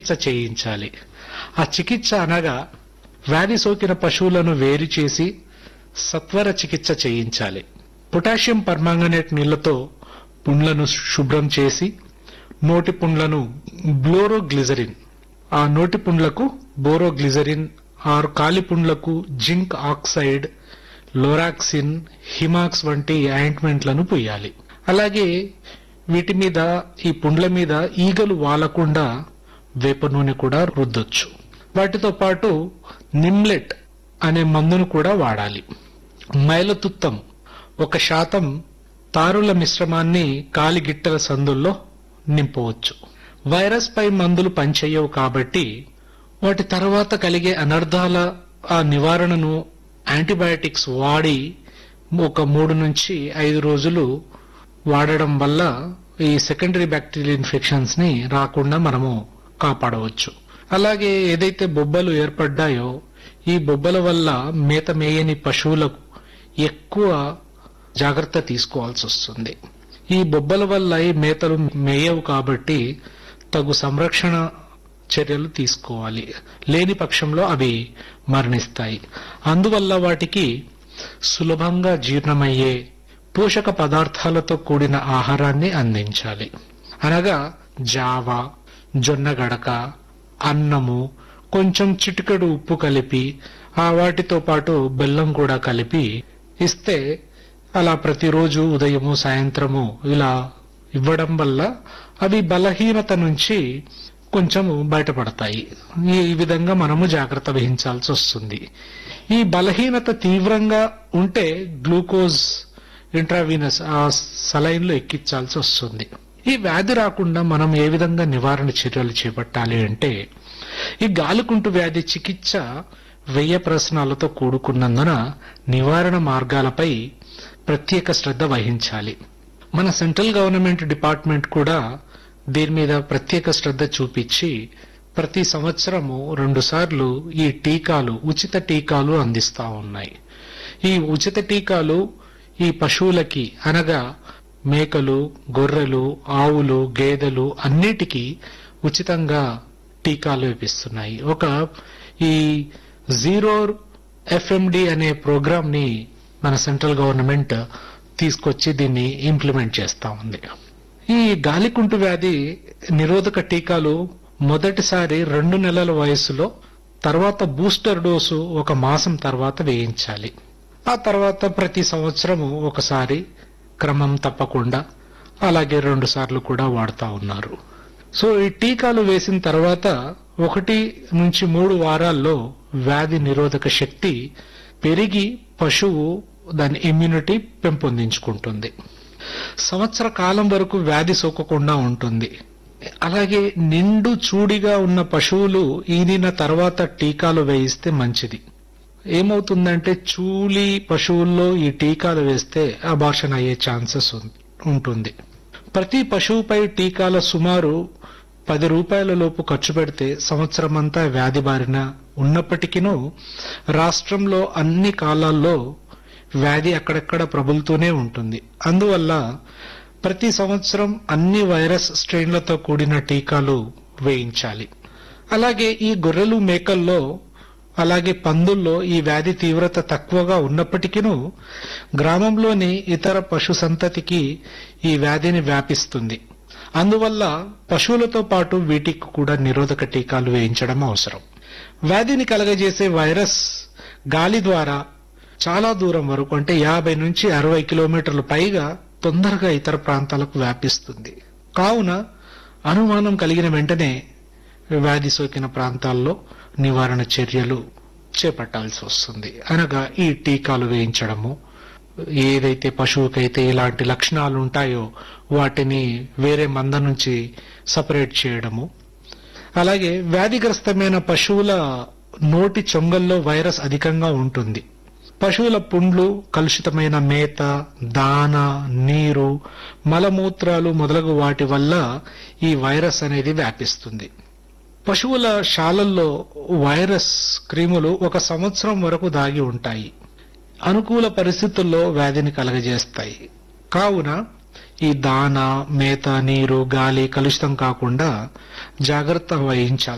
చికిత్స చేయించాలి ఆ చికిత్స అనగా వ్యాధి సోకిన పశువులను వేరు చేసి సత్వర చికిత్స చేయించాలి పొటాషియం పర్మాంగనేట్ నీళ్లతో పుండ్లను శుభ్రం చేసి నోటి పుండ్లను బ్లోరోగ్లిజరిన్ ఆ నోటి పుండ్లకు బోరోగ్లిజరిన్ ఆరు కాలి పుండ్లకు జింక్ ఆక్సైడ్ లోరాక్సిన్ హిమాక్స్ వంటి ఆయింట్మెంట్లను పూయాలి అలాగే వీటి మీద ఈ పుండ్ల మీద ఈగలు వాలకుండా వేప నూనె కూడా రుద్దొచ్చు వాటితో పాటు నిమ్లెట్ అనే మందును కూడా వాడాలి మైలతుత్తం ఒక శాతం తారుల మిశ్రమాన్ని కాలి గిట్టల సందుల్లో నింపవచ్చు వైరస్ పై మందులు పనిచేయవు కాబట్టి వాటి తర్వాత కలిగే అనర్థాల ఆ నివారణను యాంటీబయాటిక్స్ వాడి ఒక మూడు నుంచి ఐదు రోజులు వాడడం వల్ల ఈ సెకండరీ బ్యాక్టీరియల్ ఇన్ఫెక్షన్స్ ని రాకుండా మనము కాపాడవచ్చు అలాగే ఏదైతే బొబ్బలు ఏర్పడ్డాయో ఈ బొబ్బల వల్ల మేత మేయని పశువులకు ఎక్కువ జాగ్రత్త తీసుకోవాల్సి వస్తుంది ఈ బొబ్బల వల్ల ఈ మేతలు మేయవు కాబట్టి తగు సంరక్షణ చర్యలు తీసుకోవాలి లేని పక్షంలో అవి మరణిస్తాయి అందువల్ల వాటికి సులభంగా జీర్ణమయ్యే పోషక పదార్థాలతో కూడిన ఆహారాన్ని అందించాలి అనగా జావ జొన్న గడక అన్నము కొంచెం చిటికెడు ఉప్పు కలిపి ఆ వాటితో పాటు బెల్లం కూడా కలిపి ఇస్తే అలా ప్రతిరోజు ఉదయము సాయంత్రము ఇలా ఇవ్వడం వల్ల అవి బలహీనత నుంచి కొంచెము బయటపడతాయి ఈ ఈ విధంగా మనము జాగ్రత్త వహించాల్సి వస్తుంది ఈ బలహీనత తీవ్రంగా ఉంటే గ్లూకోజ్ ఇంట్రావీనస్ ఆ సలైన్లో ఎక్కించాల్సి వస్తుంది ఈ వ్యాధి రాకుండా మనం ఏ విధంగా నివారణ చర్యలు చేపట్టాలి అంటే ఈ గాలికుంటు వ్యాధి చికిత్స వ్యయ ప్రశ్నాలతో కూడుకున్నందున నివారణ మార్గాలపై ప్రత్యేక శ్రద్ధ వహించాలి మన సెంట్రల్ గవర్నమెంట్ డిపార్ట్మెంట్ కూడా దీని మీద ప్రత్యేక శ్రద్ధ చూపించి ప్రతి సంవత్సరము రెండు సార్లు ఈ టీకాలు ఉచిత టీకాలు అందిస్తా ఉన్నాయి ఈ ఉచిత టీకాలు ఈ పశువులకి అనగా మేకలు గొర్రెలు ఆవులు గేదెలు అన్నిటికీ ఉచితంగా టీకాలు ఇప్పిస్తున్నాయి ఒక ఈ జీరో ఎఫ్ఎండి అనే ప్రోగ్రామ్ ని మన సెంట్రల్ గవర్నమెంట్ తీసుకొచ్చి దీన్ని ఇంప్లిమెంట్ చేస్తా ఉంది ఈ గాలికుంటు వ్యాధి నిరోధక టీకాలు మొదటిసారి రెండు నెలల వయసులో తర్వాత బూస్టర్ డోసు ఒక మాసం తర్వాత వేయించాలి ఆ తర్వాత ప్రతి సంవత్సరము ఒకసారి క్రమం తప్పకుండా అలాగే రెండు సార్లు కూడా వాడుతా ఉన్నారు సో ఈ టీకాలు వేసిన తర్వాత ఒకటి నుంచి మూడు వారాల్లో వ్యాధి నిరోధక శక్తి పెరిగి పశువు దాని ఇమ్యూనిటీ పెంపొందించుకుంటుంది సంవత్సర కాలం వరకు వ్యాధి సోకకుండా ఉంటుంది అలాగే నిండు చూడిగా ఉన్న పశువులు ఈనిన తర్వాత టీకాలు వేయిస్తే మంచిది ఏమవుతుందంటే చూలి పశువుల్లో ఈ టీకాలు వేస్తే అబార్షన్ అయ్యే ఛాన్సెస్ ఉం- ఉంటుంది ప్రతి పశువుపై టీకాల సుమారు పది రూపాయల లోపు ఖర్చు పెడితే సంవత్సరం అంతా వ్యాధి బారిన ఉన్నప్పటికీనూ రాష్ట్రంలో అన్ని కాలాల్లో వ్యాధి అక్కడక్కడ ప్రబలుతూనే ఉంటుంది అందువల్ల ప్రతి సంవత్సరం అన్ని వైరస్ స్ట్రెయిన్లతో కూడిన టీకాలు వేయించాలి అలాగే ఈ గొర్రెలు మేకల్లో అలాగే పందుల్లో ఈ వ్యాధి తీవ్రత తక్కువగా ఉన్నప్పటికీనూ గ్రామంలోని ఇతర పశు సంతతికి ఈ వ్యాధిని వ్యాపిస్తుంది అందువల్ల పశువులతో పాటు వీటికి కూడా నిరోధక టీకాలు వేయించడం అవసరం వ్యాధిని కలగజేసే వైరస్ గాలి ద్వారా చాలా దూరం వరకు అంటే యాభై నుంచి అరవై కిలోమీటర్ల పైగా తొందరగా ఇతర ప్రాంతాలకు వ్యాపిస్తుంది కావున అనుమానం కలిగిన వెంటనే వ్యాధి సోకిన ప్రాంతాల్లో నివారణ చర్యలు చేపట్టాల్సి వస్తుంది అనగా ఈ టీకాలు వేయించడము ఏదైతే పశువుకైతే ఇలాంటి లక్షణాలు ఉంటాయో వాటిని వేరే మంద నుంచి సపరేట్ చేయడము అలాగే వ్యాధిగ్రస్తమైన పశువుల నోటి చొంగల్లో వైరస్ అధికంగా ఉంటుంది పశువుల పుండ్లు కలుషితమైన మేత దాన నీరు మలమూత్రాలు మొదలగు వాటి వల్ల ఈ వైరస్ అనేది వ్యాపిస్తుంది పశువుల శాలల్లో వైరస్ క్రిములు ఒక సంవత్సరం వరకు దాగి ఉంటాయి అనుకూల పరిస్థితుల్లో వ్యాధిని కలగజేస్తాయి కావున ఈ దాన మేత నీరు గాలి కలుషితం కాకుండా జాగ్రత్త వహించాలి